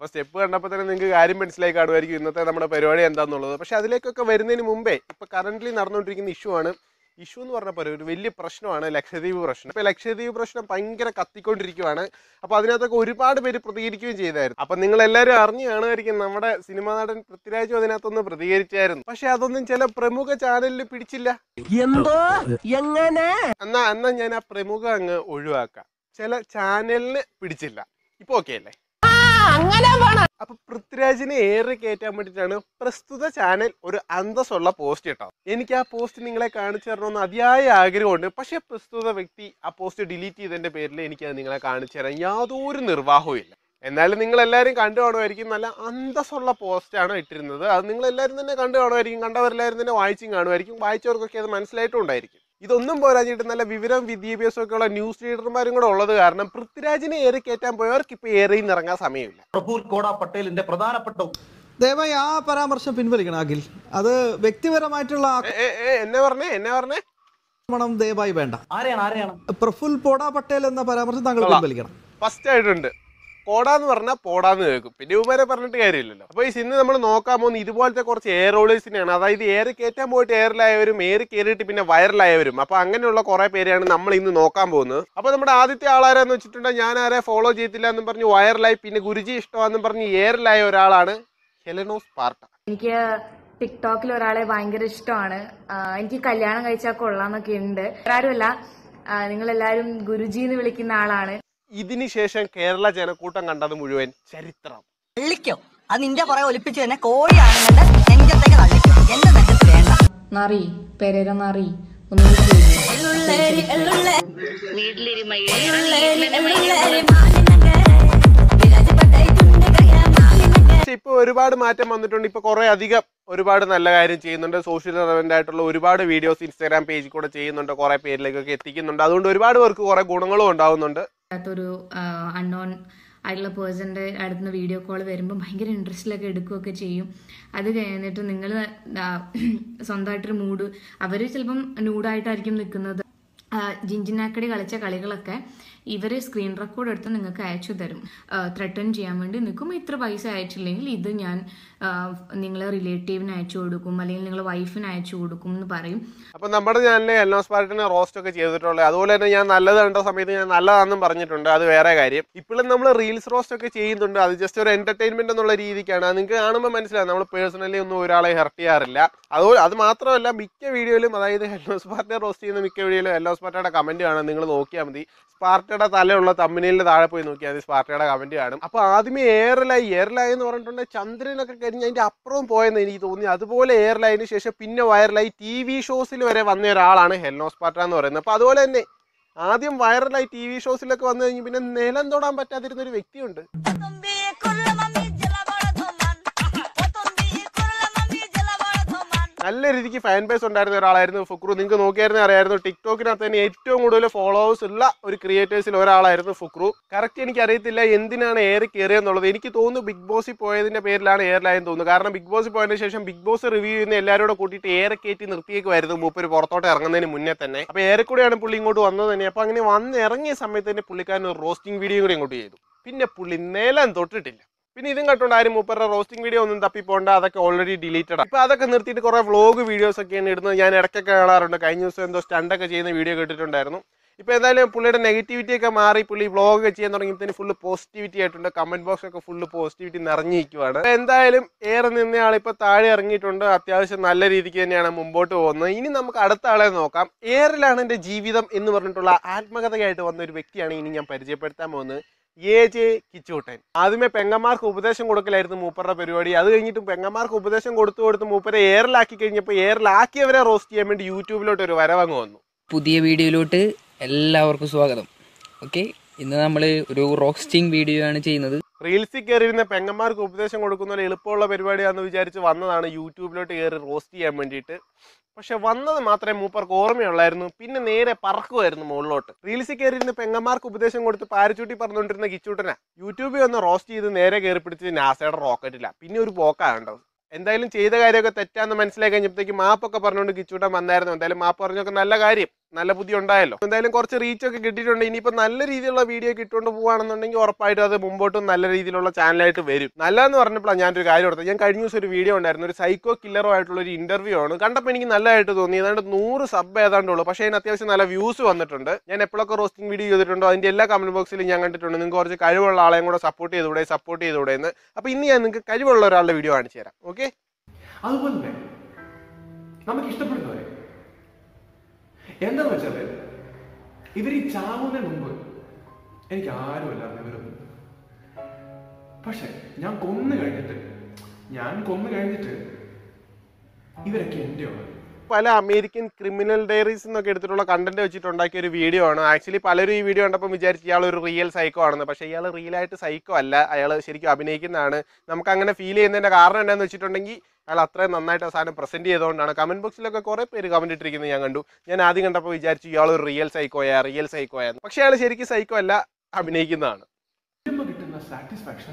Step കണ്ടപ്പോൾ തന്നെ നിങ്ങൾക്ക് കാര്യം മനസ്സിലായി കാണുമായിരിക്കും ഇന്നത്തെ നമ്മുടെ പരിപാടി എന്താണെന്നുള്ളത് പക്ഷെ അതിലേക്കൊക്കെ വരുന്നതിന് മുമ്പേ ഇപ്പൊ കറന്റ് നടന്നുകൊണ്ടിരിക്കുന്ന ഇഷ്യൂ ആണ് ഇഷ്യൂ എന്ന് പറഞ്ഞപ്പോൾ ഒരു വലിയ പ്രശ്നമാണ് ലക്ഷദ്വീപ് പ്രശ്നം ഇപ്പൊ ലക്ഷദ്വീപ് പ്രശ്നം ഭയങ്കര കത്തിക്കൊണ്ടിരിക്കുവാണ് അപ്പൊ അതിനകത്തൊക്കെ ഒരുപാട് പേര് പ്രതികരിക്കുകയും ചെയ്തായിരുന്നു അപ്പൊ നിങ്ങൾ എല്ലാവരും അറിഞ്ഞു കാണുമായിരിക്കും നമ്മുടെ സിനിമാ നടൻ പൃഥ്വിരാജും അതിനകത്തൊന്ന് പ്രതികരിച്ചായിരുന്നു പക്ഷെ അതൊന്നും ചില പ്രമുഖ ചാനലിൽ പിടിച്ചില്ല എന്തോ എങ്ങനെ എന്നാ എന്നാ ഞാൻ ആ പ്രമുഖ അങ്ങ് ഒഴിവാക്കാം ചില ചാനലിന് പിടിച്ചില്ല ഇപ്പൊ ഓക്കെ അല്ലേ അപ്പൊ പൃഥ്വിരാജിനെ ഏറെ കയറ്റാൻ വേണ്ടിയിട്ടാണ് പ്രസ്തുത ചാനൽ ഒരു അന്തസ്സുള്ള പോസ്റ്റ് ഇട്ടോ എനിക്ക് ആ പോസ്റ്റ് നിങ്ങളെ കാണിച്ചു തരണമെന്ന് അതിയായ ആഗ്രഹമുണ്ട് പക്ഷെ പ്രസ്തുത വ്യക്തി ആ പോസ്റ്റ് ഡിലീറ്റ് ചെയ്തതിന്റെ പേരിൽ എനിക്ക് അത് നിങ്ങളെ കാണിച്ചു തരാൻ യാതൊരു നിർവാഹവും ഇല്ല എന്നാലും നിങ്ങൾ എല്ലാവരും കണ്ടു കാണുമായിരിക്കും നല്ല അന്തസ്സുള്ള പോസ്റ്റാണ് ഇട്ടിരുന്നത് അത് നിങ്ങൾ എല്ലാവരും തന്നെ കണ്ടു കാണുമായിരിക്കും കണ്ടവരെല്ലാവരും തന്നെ വായിച്ചും കാണുമായിരിക്കും വായിച്ചവർക്കൊക്കെ അത് മനസ്സിലായിട്ടും ഉണ്ടായിരിക്കും ഇതൊന്നും പോരാഞ്ഞിട്ട് നല്ല വിവരം വിദ്യാഭ്യാസം ഒക്കെ ഉള്ള ന്യൂസ് റീഡർമാരും കൂടെ ഉള്ളത് കാരണം പൃഥ്വിരാജിനെ ഏറി കയറ്റാൻ പോയവർക്ക് ഇപ്പൊ ഏറെയും ഇറങ്ങാൻ സമയമില്ല പ്രഫുൽ കോട പട്ടേലിന്റെ പ്രധാനപ്പെട്ട ദയവായി ആ പരാമർശം പിൻവലിക്കണം അഖിൽ അത് വ്യക്തിപരമായിട്ടുള്ള ഏ, ഏ, ഏ, എന്നെ പറഞ്ഞേ എന്നെ പറഞ്ഞേ ആക്രമണം ദയവായി വേണ്ട ആരെയാണ് ആരെയാണ് പ്രഫുൽ പോഡ പട്ടേൽ എന്ന പരാമർശം താങ്കൾ കൊള്ളാം. പിൻവലിക്കണം ഫസ്റ്റ് ആയിട്ടുണ്ട് പോടാന്ന് പറഞ്ഞാൽ പോടാന്ന് കേൾക്കും പിന്നെ ഇവരെ പറഞ്ഞിട്ട് കാര്യമില്ലല്ലോ അപ്പൊ ഈ സിനിമ നമ്മൾ നോക്കാൻ പോകുന്ന ഇതുപോലത്തെ കുറച്ച് എയർ റോളേഴ്സിനെയാണ് അതായത് എയർ കയറ്റാൻ പോയിട്ട് എയറിലായവരും എയർ കയറിയിട്ട് പിന്നെ വൈറലായവരും അപ്പൊ അങ്ങനെയുള്ള കുറെ പേരെയാണ് നമ്മൾ ഇന്ന് നോക്കാൻ പോകുന്നത് അപ്പൊ നമ്മുടെ ആദ്യത്തെ ആളാരെന്ന് വെച്ചിട്ടുണ്ടെങ്കിൽ ഞാൻ ആരെ ഫോളോ ചെയ്തില്ല എന്നും പറഞ്ഞ് വൈറലായി പിന്നെ ഗുരുജി ഇഷ്ടമാണെന്നും പറഞ്ഞ് എയറിലായ ഒരാളാണ് ഹെലനോസ് പാർട്ട എനിക്ക് ടിക്ടോക്കിൽ ഒരാളെ ഭയങ്കര ഇഷ്ടമാണ് ആ, എനിക്ക് കല്യാണം കഴിച്ചാൽ കൊള്ളാന്നൊക്കെ ഉണ്ട് ആരുമല്ല നിങ്ങൾ എല്ലാവരും ഗുരുജി എന്ന് വിളിക്കുന്ന ആളാണ് ഇതിന് ശേഷം കേരള ജനക്കൂട്ടം കണ്ടത് മുഴുവൻ ചരിത്രം തള്ളിക്കോ അത് നിന്റെ പുറകെ ഒലിപ്പിച്ചു തന്നെ കോഴിയാണെന്നുണ്ട് നെഞ്ചത്തേക്ക് തള്ളിക്കോ എന്റെ നെഞ്ചത്ത് വേണ്ട നറി പെരേര നറി ഒന്നുകൂടി ചോദിക്കൂ. എള്ളുള്ളേരി, എള്ളുള്ളേ. എള്ളുള്ളേരി, എള്ളുള്ളേരി, വിരാജപ്പെട്ട ഈ കുഞ്ഞു കയ്യാ മാലിനൊക്കെ. പക്ഷെ ഇപ്പൊ ഒരുപാട് മാറ്റം വന്നിട്ടുണ്ട് ഇപ്പൊ കുറെ അധികം ഒരുപാട് നല്ല കാര്യം ചെയ്യുന്നുണ്ട് സോഷ്യൽ റെലവെന്റ് ആയിട്ടുള്ള ഒരുപാട് വീഡിയോസ് ഇൻസ്റ്റാഗ്രാം പേജിൽ കൂടെ ചെയ്യുന്നുണ്ട് കുറെ പേരിലേക്കൊക്കെ എത്തിക്കുന്നുണ്ട് അതുകൊണ്ട് ഒരുപാട് പേർക്ക് കുറെ ഗുണങ്ങളും ഉണ്ടാവുന്നുണ്ട് അല്ലാത്തൊരു അൺനോൺ ആയിട്ടുള്ള പേഴ്സൻ്റെ അടുത്ത് നിന്ന് വീഡിയോ കോൾ വരുമ്പോൾ ഭയങ്കര ഇൻട്രസ്റ്റിലൊക്കെ എടുക്കുകയൊക്കെ ചെയ്യും അത് കഴിഞ്ഞിട്ട് നിങ്ങൾ സ്വന്തമായിട്ടൊരു മൂഡ് അവർ ചിലപ്പം ന്യൂഡായിട്ടായിരിക്കും നിൽക്കുന്നത് ജിഞ്ചിനാക്കടി കളിച്ച കളികളൊക്കെ ഇവർ സ്ക്രീൻ റെക്കോർഡ് എടുത്ത് നിങ്ങൾക്ക് അയച്ചു തരും ത്രെട്ടൺ ചെയ്യാൻ വേണ്ടി നിൽക്കും ഇത്ര പൈസ അയച്ചില്ലെങ്കിൽ ഇത് ഞാൻ നിങ്ങളെ റിലേറ്റീവിന് അയച്ചു കൊടുക്കും അല്ലെങ്കിൽ നിങ്ങൾ വൈഫിന് അയച്ചു കൊടുക്കും എന്ന് പറയും അപ്പൊ നമ്മുടെ ചാനലിൽ എൽനോസ് പാർട്ടിനെ റോസ്റ്റ് ഒക്കെ ചെയ്തിട്ടുള്ളത് അതുപോലെ തന്നെ ഞാൻ നല്ലത് കണ്ട സമയത്ത് ഞാൻ നല്ലതാണെന്നും പറഞ്ഞിട്ടുണ്ട് അത് വേറെ കാര്യം ഇപ്പോഴും നമ്മൾ റീൽസ് റോസ്റ്റ് ഒക്കെ ചെയ്യുന്നുണ്ട് അത് ജസ്റ്റ് ഒരു എന്റർടൈൻമെന്റ് എന്നുള്ള രീതിക്കാണ് അത് നിങ്ങൾക്ക് കാണുമ്പോൾ മനസ്സിലാവും നമ്മൾ പേഴ്സണലി ഒന്നും ഒരാളെ ഹെർട്ട് ചെയ്യാറില്ല അതുപോലെ അത് മാത്രമല്ല മിക്ക വീഡിയോയിലും അതായത് ഹെല്ലോസ് പാർട്ടിയെ റോസ്റ്റ് ചെയ്യുന്ന മിക്ക വീഡിയോയിലും ഹെല്ലോസ് പാർട്ടിയുടെ കമന്റ് കാണാൻ നിങ്ങൾ നോക്കിയാൽ മതി സ്പാർട്ടയുടെ തലയുള്ള തമ്മിലിന്റെ താഴെ പോയി നോക്കിയാൽ മതി സ്പാർട്ടയുടെ കമന്റ് കാണും അപ്പൊ ആദ്യമേ എയർലൈൻ എയർലൈൻ എന്ന് പറഞ്ഞിട്ടുണ്ടെങ്കിൽ ചന്ദ്രനൊക്കെ കഴിഞ്ഞ് അതിന്റെ അപ്പുറം പോയെന്ന് എനിക്ക് തോന്നി അതുപോലെ എയർലൈന് ശേഷം പിന്നെ വൈറലായി ടി വി ഷോസിൽ വരെ വന്ന ഒരാളാണ് ഹെൽനോസ് പാർട്ട എന്ന് പറയുന്നത് അപ്പൊ അതുപോലെ തന്നെ ആദ്യം വൈറലായി ടി വി ഷോസിലൊക്കെ വന്നു കഴിഞ്ഞ് പിന്നെ നിലം തൊടാൻ പറ്റാതിരുന്ന ഒരു വ്യക്തിയുണ്ട് തുമ്പി കുരുള മമ്മി ജലവാള ധോമാൻ. ഓ തുമ്പി കുരുള മമ്മി ജലവാള ധോമാൻ. നല്ല രീതിക്ക് ഫാൻ ബേസ് ഉണ്ടായിരുന്ന ഒരാളായിരുന്നു ഫുക്രു നിങ്ങൾക്ക് നോക്കിയായിരുന്നെ അറിയായിരുന്നു ടിക്ടോക്കിനകത്ത് തന്നെ ഏറ്റവും കൂടുതൽ ഫോളോവേഴ്സ് ഉള്ള ഒരു ക്രിയേറ്റേഴ്സിൽ ഒരാളായിരുന്നു ഫുക്രു കറക്റ്റ് എനിക്ക് അറിയത്തില്ല എന്തിനാണ് എയർ കയറിയെന്നുള്ളത് എനിക്ക് തോന്നുന്നു ബിഗ് ബോസിൽ പോയതിന്റെ പേരിലാണ് എയർലൈൻ തോന്നുന്നു കാരണം ബിഗ് ബോസിൽ പോയതിന് ശേഷം ബിഗ് ബോസ് റിവ്യൂ ചെയ്യുന്ന എല്ലാവരും കൂടെ കൂട്ടിയിട്ട് എയർ കയറ്റി നിർത്തിയേക്കുമായിരുന്നു മൂപ്പര് പുറത്തോട്ട് ഇറങ്ങുന്നതിന് മുന്നേ തന്നെ അപ്പൊ എയർ കൂടെയാണ് പുള്ളി ഇങ്ങോട്ട് വന്നത് തന്നെ അപ്പൊ അങ്ങനെ വന്ന് ഇറങ്ങിയ സമയത്ത് തന്നെ പുള്ളിക്കാരൻ ഒരു റോസ്റ്റിംഗ് വീഡിയോ കൂടി ഇങ്ങോട്ട് ചെയ്തു പിന്നെ പുള്ളി നിലം തൊട്ടിട്ടില്ല പിന്നെ ഇതും കണ്ടുകൊണ്ട് ആരും മൂപ്പരുടെ റോസ്റ്റിംഗ് വീഡിയോ ഒന്നും തപ്പിപ്പോണ്ട അതൊക്കെ ഓൾറെഡി ഡിലീറ്റഡ് ഇപ്പൊ അതൊക്കെ നിർത്തിയിട്ട് കുറെ വ്ളോഗ് വീഡിയോസ് ഒക്കെയാണ് ഇടുന്നത് ഞാൻ ഇടയ്ക്കൊക്കെ കാണാറുണ്ട് കഴിഞ്ഞ ദിവസം എന്തോ സ്റ്റണ്ട് ഒക്കെ ചെയ്യുന്ന വീഡിയോ കേട്ടിട്ടുണ്ടായിരുന്നു ഇപ്പൊ എന്തായാലും പുള്ളിയുടെ നെഗറ്റിവിറ്റി ഒക്കെ മാറി പുള്ളി വ്ളോഗ് ഒക്കെ ചെയ്യാൻ തുടങ്ങിയതിന് ഫുള്ള് പോസിറ്റിവിറ്റി ആയിട്ടുണ്ട് കമന്റ് ബോക്സ് ഒക്കെ ഫുള്ള് പോസിറ്റിവിറ്റി നിറഞ്ഞിരിക്കുവാണ് അപ്പൊ എന്തായാലും ഏറെ നിന്നയാൾ ഇപ്പൊ താഴെ ഇറങ്ങിയിട്ടുണ്ട് അത്യാവശ്യം നല്ല രീതിക്ക് തന്നെയാണ് മുമ്പോട്ട് പോകുന്നത് ഇനി നമുക്ക് അടുത്ത ആളെ നോക്കാം ഏറിലാണ് എന്റെ ജീവിതം എന്ന് പറഞ്ഞിട്ടുള്ള ആത്മകഥയായിട്ട് വന്ന ഒരു വ്യക്തിയാണ് ഇനി ഞാൻ പരിചയപ്പെടുത്താൻ പോകുന്നത് എ ജെ കിച്ചൂട്ടൻ ആദ്യമേ പെങ്ങന്മാർക്ക് ഉപദേശം കൊടുക്കലായിരുന്നു മൂപ്പറുടെ പരിപാടി അത് കഴിഞ്ഞിട്ട് പെങ്ങന്മാർക്ക് ഉപദേശം കൊടുത്തു കൊടുത്ത് മൂപ്പരെ എയറിലാക്കി കഴിഞ്ഞപ്പോൾ എയറിലാക്കിയവരെ റോസ്റ്റ് ചെയ്യാൻ വേണ്ടി യൂട്യൂബിലോട്ട് ഒരു വരവങ്ങ് വന്നു പുതിയ വീഡിയോയിലോട്ട് എല്ലാവർക്കും സ്വാഗതം ഓക്കെ ഇന്ന് നമ്മൾ ഒരു റോസ്റ്റിംഗ് വീഡിയോ ആണ് ചെയ്യുന്നത് റീൽസിൽ കയറിയിരുന്ന പെങ്ങന്മാർക്ക് ഉപദേശം കൊടുക്കുന്ന പോലെ എളുപ്പമുള്ള പരിപാടിയാണെന്ന് വിചാരിച്ച് വന്നതാണ് യൂട്യൂബിലോട്ട് കയറി റോസ്റ്റ് ചെയ്യാൻ വേണ്ടിയിട്ട് പക്ഷെ വന്നത് മാത്രമേ മൂപ്പർക്ക് ഓർമ്മയുള്ളായിരുന്നു പിന്നെ നേരെ പറക്കുമായിരുന്നു മുകളിലോട്ട് റീൽസിൽ കയറിയിരുന്ന പെങ്ങന്മാർക്ക് ഉപദേശം കൊടുത്ത് പാരച്ചൂട്ടി പറഞ്ഞുകൊണ്ടിരുന്ന കിച്ചൂട്ടനാ യൂട്യൂബിൽ ഒന്ന് റോസ്റ്റ് ചെയ്ത് നേരെ കയറി പിടിച്ച് നാസയുടെ റോക്കറ്റില്ല പിന്നെ ഒരു പോക്കാണ്ടോ എന്തായാലും ചെയ്ത കാര്യമൊക്കെ തെറ്റാന്ന് മനസ്സിലായി കഴിഞ്ഞപ്പോഴത്തേക്ക് മാപ്പൊക്കെ പറഞ്ഞുകൊണ്ട് കിച്ചൂട്ടൻ വന്നായിരുന്നു എന്തായാലും മാപ്പ് പറഞ്ഞൊക്കെ നല്ല കാര്യം നല്ല ബുദ്ധി ഉണ്ടായല്ലോ എന്തായാലും കുറച്ച് റീച്ച് ഒക്കെ കിട്ടിയിട്ടുണ്ട് ഇനിയിപ്പോൾ നല്ല രീതിയിലുള്ള വീഡിയോ കിട്ടുകൊണ്ട് പോവാണെന്നുണ്ടെങ്കിൽ ഉറപ്പായിട്ടും അത് മുമ്പോട്ടും നല്ല രീതിയിലുള്ള ചാനലായിട്ട് വരും നല്ലതെന്ന് പറഞ്ഞപ്പോഴാണ് ഞാനൊരു കാര്യം ഓർത്തത് ഞാൻ കഴിഞ്ഞ ദിവസം ഒരു വീഡിയോ ഉണ്ടായിരുന്നു ഒരു സൈക്കോ കില്ലറോ ആയിട്ടുള്ള ഒരു ഇന്റർവ്യൂ ആണ് കണ്ടപ്പോൾ എനിക്ക് നല്ലതായിട്ട് തോന്നി ഏതാണ്ട് നൂറ് സബ് ഏതാണ്ടുള്ളൂ പക്ഷേ അതിന് അത്യാവശ്യം നല്ല വ്യൂസ് വന്നിട്ടുണ്ട് ഞാൻ എപ്പോഴൊക്കെ റോസ്റ്റിംഗ് വീഡിയോ ചെയ്തിട്ടുണ്ടോ അതിന്റെ എല്ലാ കമന്റ് ബോക്സിലും ഞാൻ കണ്ടിട്ടുണ്ട് നിങ്ങൾക്ക് കുറച്ച് കഴിവുള്ള ആളെയും കൂടെ സപ്പോർട്ട് ചെയ്തുകൂടെ സപ്പോർട്ട് ചെയ്തുകൂടെ എന്ന് അപ്പോൾ ഇന്ന് ഞാൻ നിങ്ങൾക്ക് കഴിവുള്ള ഒരാളുടെ വീഡിയോ കാണിച്ചു തരാം ഓക്കെ അതുപോലെ തന്നെ നമുക്ക് ഇഷ്ടപ്പെടുന്നവരെ എന്താന്ന് വെച്ചാല് ഇവർ ഈ ചാവുന്നതിന് മുമ്പ് എനിക്ക് ആരുമല്ലായിരുന്നു ഇവരൊന്നും പക്ഷെ ഞാൻ കൊന്നു കഴിഞ്ഞിട്ട് ഞാൻ കൊന്നു കഴിഞ്ഞിട്ട് ഇവരൊക്കെ എന്റെയാണ് പല അമേരിക്കൻ ക്രിമിനൽ ഡയറീസ് എന്നൊക്കെ എടുത്തിട്ടുള്ള കണ്ടന്റ് വെച്ചിട്ട് ഉണ്ടാക്കിയ ഒരു വീഡിയോ ആണ് ആക്ച്വലി പലരും ഈ വീഡിയോ കണ്ടപ്പോൾ വിചാരിച്ചു ഇയാൾ ഒരു റിയൽ സൈക്കോ ആണെന്ന് പക്ഷേ ഇയാൾ റിയൽ ആയിട്ട് സൈക്കോ അല്ല അയാൾ ശരിക്കും അഭിനയിക്കുന്നതാണ് നമുക്ക് അങ്ങനെ ഫീൽ ചെയ്യുന്നതിന്റെ കാരണം എന്താണെന്ന് വെച്ചിട്ടുണ്ടെങ്കിൽ അയാൾ അത്രയും നന്നായിട്ട് ആ സാധനം പ്രസന്റ് ചെയ്തുകൊണ്ടാണ് കമന്റ് ബോക്സിലൊക്കെ കുറെ പേര് കമന്റ് ഇട്ടിരിക്കുന്നത് ഞാൻ കണ്ടു ഞാൻ ആദ്യം കണ്ടപ്പോൾ വിചാരിച്ചു ഇയാൾ ഒരു റിയൽ സൈക്കോയാ റിയൽ സൈക്കോയാ പക്ഷേ അയാൾ ശരിക്കും സൈക്കോ അല്ല അഭിനയിക്കുന്നതാണ് കിട്ടുമ്പോൾ കിട്ടുന്ന സാറ്റിസ്ഫാക്ഷൻ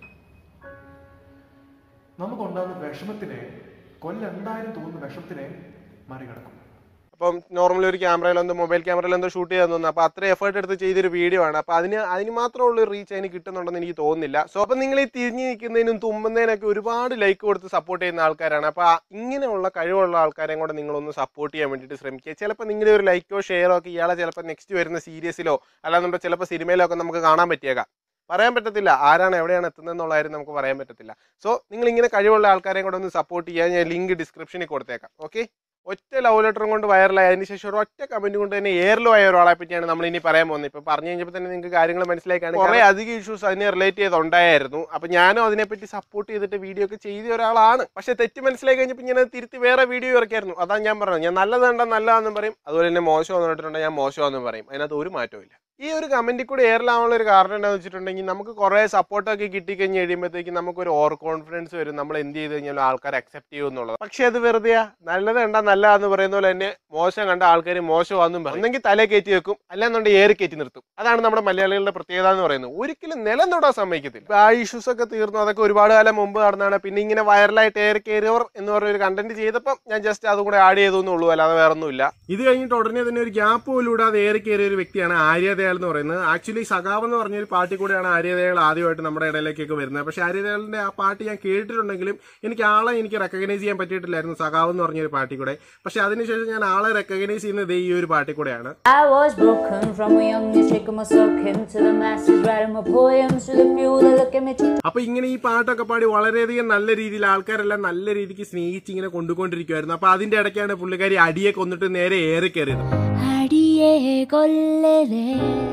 നമുക്കുണ്ടാകുന്ന വിഷമത്തിനെ കൊല്ലെന്തായാലും തോന്നുന്ന വിഷമത്തിനെ മറികടക്കും അപ്പം നോർമലി ഒരു ക്യാമറയിൽ എന്തോ മൊബൈൽ ക്യാമറയിൽ എന്തോ ഷൂട്ട് ചെയ്യാൻ തോന്നുന്നു അപ്പോൾ അത്ര എഫേർട്ട് എടുത്ത് ചെയ്തൊരു വീഡിയോ ആണ് അപ്പോൾ അതിന് അതിന് മാത്രമുള്ള റീച്ച് അതിന് കിട്ടുന്നുണ്ടെന്ന് എനിക്ക് തോന്നുന്നില്ല സോ അപ്പം നിങ്ങൾ ഈ തിരിഞ്ഞ് നിൽക്കുന്നതിനും തുമ്മുന്നതിനൊക്കെ ഒരുപാട് ലൈക്ക് കൊടുത്ത് സപ്പോർട്ട് ചെയ്യുന്ന ആൾക്കാരാണ് അപ്പോൾ ഇങ്ങനെയുള്ള കഴിവുള്ള ആൾക്കാരെയും കൂടെ നിങ്ങളൊന്ന് സപ്പോർട്ട് ചെയ്യാൻ വേണ്ടിയിട്ട് ശ്രമിക്കുക ചിലപ്പോൾ നിങ്ങളുടെ ഒരു ലൈക്കോ ഷെയറോ ഒക്കെ ഇയാളെ ചിലപ്പോൾ നെക്സ്റ്റ് വരുന്ന സീരീസിലോ അല്ലാന്നുണ്ടെങ്കിൽ ചിലപ്പോൾ സിനിമയിലോ ഒക്കെ നമുക്ക് കാണാൻ പറ്റിയേക്കാം പറയാൻ പറ്റത്തില്ല ആരാണ് എവിടെയാണ് എത്തുന്നതെന്നുള്ള കാര്യം നമുക്ക് പറയാൻ പറ്റത്തില്ല സോ നിങ്ങൾ ഇങ്ങനെ കഴിവുള്ള ആൾക്കാരെയും കൂടെ ഒന്ന് സപ്പോർട്ട് ചെയ്യാൻ ഞാൻ ലിങ്ക് ഡിസ്ക്രിപ്ഷനിൽ കൊടുത്തേക്കാം ഓക്കെ ഒറ്റ ലവ് ലെറ്ററും കൊണ്ട് വൈറലായി അതിന് ശേഷം ഒരു ഒറ്റ കമന്റ് കൊണ്ട് തന്നെ എയർലോ ആയ ഒരാളെ പറ്റിയാണ് നമ്മൾ ഇനി പറയാൻ പോകുന്നത് ഇപ്പൊ പറഞ്ഞു കഴിഞ്ഞപ്പോൾ തന്നെ നിങ്ങൾക്ക് കാര്യങ്ങൾ മനസ്സിലായി കാണും കുറെ അധികം ഇഷ്യൂസ് അതിനെ റിലേറ്റ് ചെയ്തുണ്ടായിരുന്നു അപ്പൊ ഞാനും അതിനെപ്പറ്റി സപ്പോർട്ട് ചെയ്തിട്ട് വീഡിയോ ഒക്കെ ചെയ്ത ഒരാളാണ് പക്ഷെ തെറ്റ് മനസ്സിലായി കഴിഞ്ഞപ്പോൾ ഞാൻ അത് തിരുത്തി വേറെ വീഡിയോ ഇറക്കിയായിരുന്നു അതാണ് ഞാൻ പറഞ്ഞത് ഞാൻ നല്ലതുണ്ട നല്ലതാണെന്നും പറയും അതുപോലെ തന്നെ മോശം വന്നിട്ടുണ്ടെങ്കിൽ ഞാൻ മോശമാണെന്നും പറയും അതിനകത്ത് ഒരു മാറ്റവും ഇല്ല ഈ ഒരു കമന്റിൽ കൂടെ എയറിലാവാനുള്ള ഒരു കാരണം എന്താണെന്ന് വെച്ചിട്ടുണ്ടെങ്കിൽ നമുക്ക് കുറേ സപ്പോർട്ടൊക്കെ കിട്ടിക്കഴിഞ്ഞ് കഴിയുമ്പോഴത്തേക്കും നമുക്കൊരു ഓവർ കോൺഫിഡൻസ് വരും നമ്മൾ എന്ത് ചെയ്ത് കഴിഞ്ഞാലും ആൾക്കാർ അക്സെപ്റ്റ് ചെയ്യും എന്നുള്ളത് പക്ഷേ അത് വെറുതെ നല്ലത് കണ്ടാ നല്ലതാന്ന് പറയുന്ന പോലെ തന്നെ മോശം കണ്ട ആൾക്കാർ മോശമാണെന്നും പറയും ഒന്നെങ്കിൽ തല കയറ്റി വെക്കും അല്ലാന്നുണ്ടെങ്കിൽ ഏറി കയറ്റി നിർത്തും അതാണ് നമ്മുടെ മലയാളികളുടെ പ്രത്യേകത എന്ന് പറയുന്നത് ഒരിക്കലും നിലം തൊടാൻ സമ്മതിക്കത്തില്ല ഇപ്പൊ ആ ഇഷ്യൂസ് ഒക്കെ തീർന്നു അതൊക്കെ ഒരുപാട് കാലം മുമ്പ് നടന്നാണ് പിന്നെ ഇങ്ങനെ വൈറലായിട്ട് ഏറി കയറിയവർ എന്ന് പറഞ്ഞ ഒരു കണ്ടന്റ് ചെയ്തപ്പം ഞാൻ ജസ്റ്റ് അതും കൂടെ ആഡ് ചെയ്തു എന്നുള്ളൂ അല്ലാതെ വേറെ ഒന്നുമില്ല ഇത് കഴിഞ്ഞിട്ട് ഉടനെ തന്നെ ഒരു ഗ്യാപ്പ് പോലും ഇടാതെ ഏറി കയറിയ ഒരു വ്യക്തിയാണ് ആര്യദയാൽ എന്ന് പറയുന്നത് ആക്ച്വലി സഖാവ് എന്ന് പറഞ്ഞ ഒരു പാർട്ടി കൂടെയാണ് ആര്യദയാൽ ആദ്യമായിട്ട് നമ്മുടെ ഇടയിലേക്കൊക്കെ വരുന്നത് പക്ഷേ ആര്യദയാലിന്റെ ആ പാർട്ടി ഞാൻ കേട്ടിട്ടുണ്ടെങ്കിലും എനിക്ക് ആളെ എനിക്ക് റെക്കഗ്നൈസ് ചെയ്യാൻ പറ്റിയിട്ടില്ലായിരുന്നു സഖാവ് എന്ന് പറഞ്ഞ ഒരു പാർട്ടി കൂടെ പക്ഷെ അതിനുശേഷം ഞാൻ ആളെ റെക്കഗ്നൈസ് ചെയ്യുന്നത് ഈ ഒരു പാർട്ടി കൂടെയാണ് I was broken from a young age, taking myself into the masses, writing my poems to the few that look at me. അപ്പൊ ഇങ്ങനെ ഈ പാട്ടൊക്കെ പാടി വളരെയധികം നല്ല രീതിയിൽ ആൾക്കാരെല്ലാം നല്ല രീതിക്ക് സ്നേഹിച്ച് ഇങ്ങനെ കൊണ്ടുകൊണ്ടിരിക്കുവായിരുന്നു അപ്പൊ അതിന്റെ ഇടയ്ക്കാണ് പുള്ളിക്കാരി അടിയെ കൊന്നിട്ട് നേരെ ഏറി കയറിയത് അടിയേ കൊല്ലലേ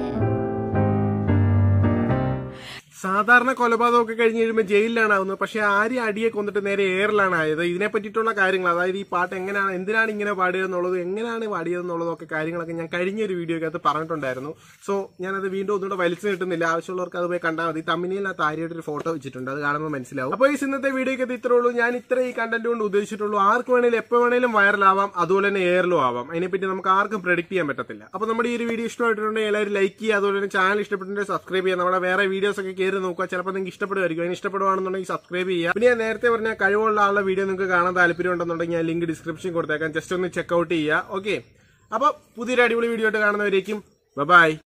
സാധാരണ കൊലപാതകമൊക്കെ കഴിഞ്ഞ് കഴിയുമ്പോൾ ജയിലിലാണ് ആവുന്നത് പക്ഷെ ആര്യ അടിയെ കൊന്നിട്ട് നേരെ എയറിലാണ് ആയത് ഇതിനെ പറ്റിയിട്ടുള്ള കാര്യങ്ങൾ അതായത് ഈ പാട്ട് എങ്ങനെയാണ് എന്തിനാണ് ഇങ്ങനെ പാടിയതെന്നുള്ളത് എങ്ങനെയാണ് പാടിയതെന്നുള്ളതൊക്കെ കാര്യങ്ങളൊക്കെ ഞാൻ കഴിഞ്ഞ ഒരു വീഡിയോക്കകത്ത് പറഞ്ഞിട്ടുണ്ടായിരുന്നു സോ ഞാനത് വീണ്ടും ഒന്നുകൂടെ വലിച്ചു കിട്ടുന്നില്ല ആവശ്യമുള്ളവർക്ക് അത് പോയി കണ്ടാൽ മതി തമ്മിനിയിനകത്ത് ആര്യയുടെ ഒരു ഫോട്ടോ വെച്ചിട്ടുണ്ട് അത് കാണുമ്പോൾ മനസ്സിലാവും അപ്പോൾ ഈ ഇന്നത്തെ വീഡിയോക്കകത്ത് ഇത്രേ ഉള്ളൂ ഞാൻ ഇത്ര ഈ കണ്ടന്റ് കൊണ്ട് ഉദ്ദേശിച്ചിട്ടുള്ളൂ ആർക്ക് വേണേലും എപ്പോൾ വേണേലും വൈറലാവാം അതുപോലെ തന്നെ എയറിലും ആവാം അതിനെപ്പറ്റി നമുക്ക് ആർക്കും പ്രെഡിക്റ്റ് ചെയ്യാൻ പറ്റത്തില്ല അപ്പോൾ നമ്മുടെ ഈ ഒരു വീഡിയോ ഇഷ്ടമായിട്ടുണ്ടെങ്കിൽ എല്ലാവരും ലൈക്ക് ചെയ്യുക അതുപോലെ തന്നെ ചാനൽ ഇഷ്ടപ്പെട്ടിട്ടുണ്ടെങ്കിൽ സബ്സ്ക്രൈബ് ചെയ്യുക നമ്മുടെ വേറെ വീഡിയോസ് ഒക്കെ കയറി നോക്കുക ചിലപ്പോൾ നിങ്ങൾക്ക് ഇഷ്ടപ്പെടുമായിരിക്കും അതിന് ഇഷ്ടപ്പെടുവാണെന്നുണ്ടെങ്കിൽ സബ്സ്ക്രൈബ് ചെയ്യുക പിന്നെ ഞാൻ നേരത്തെ പറഞ്ഞ കഴിവുള്ള ആളുടെ വീഡിയോ നിങ്ങൾക്ക് കാണാൻ താല്പര്യം ഉണ്ടെന്നുണ്ടെങ്കിൽ ഞാൻ ലിങ്ക് ഡിസ്ക്രിപ്ഷൻ കൊടുത്തേക്കാം ജസ്റ്റ് ഒന്ന് ചെക്കൗട്ട് ചെയ്യുക ഓക്കെ അപ്പോൾ പുതിയൊരു അടിപൊളി വീഡിയോ ആയിട്ട് കാണുന്നവരേക്കും ബൈ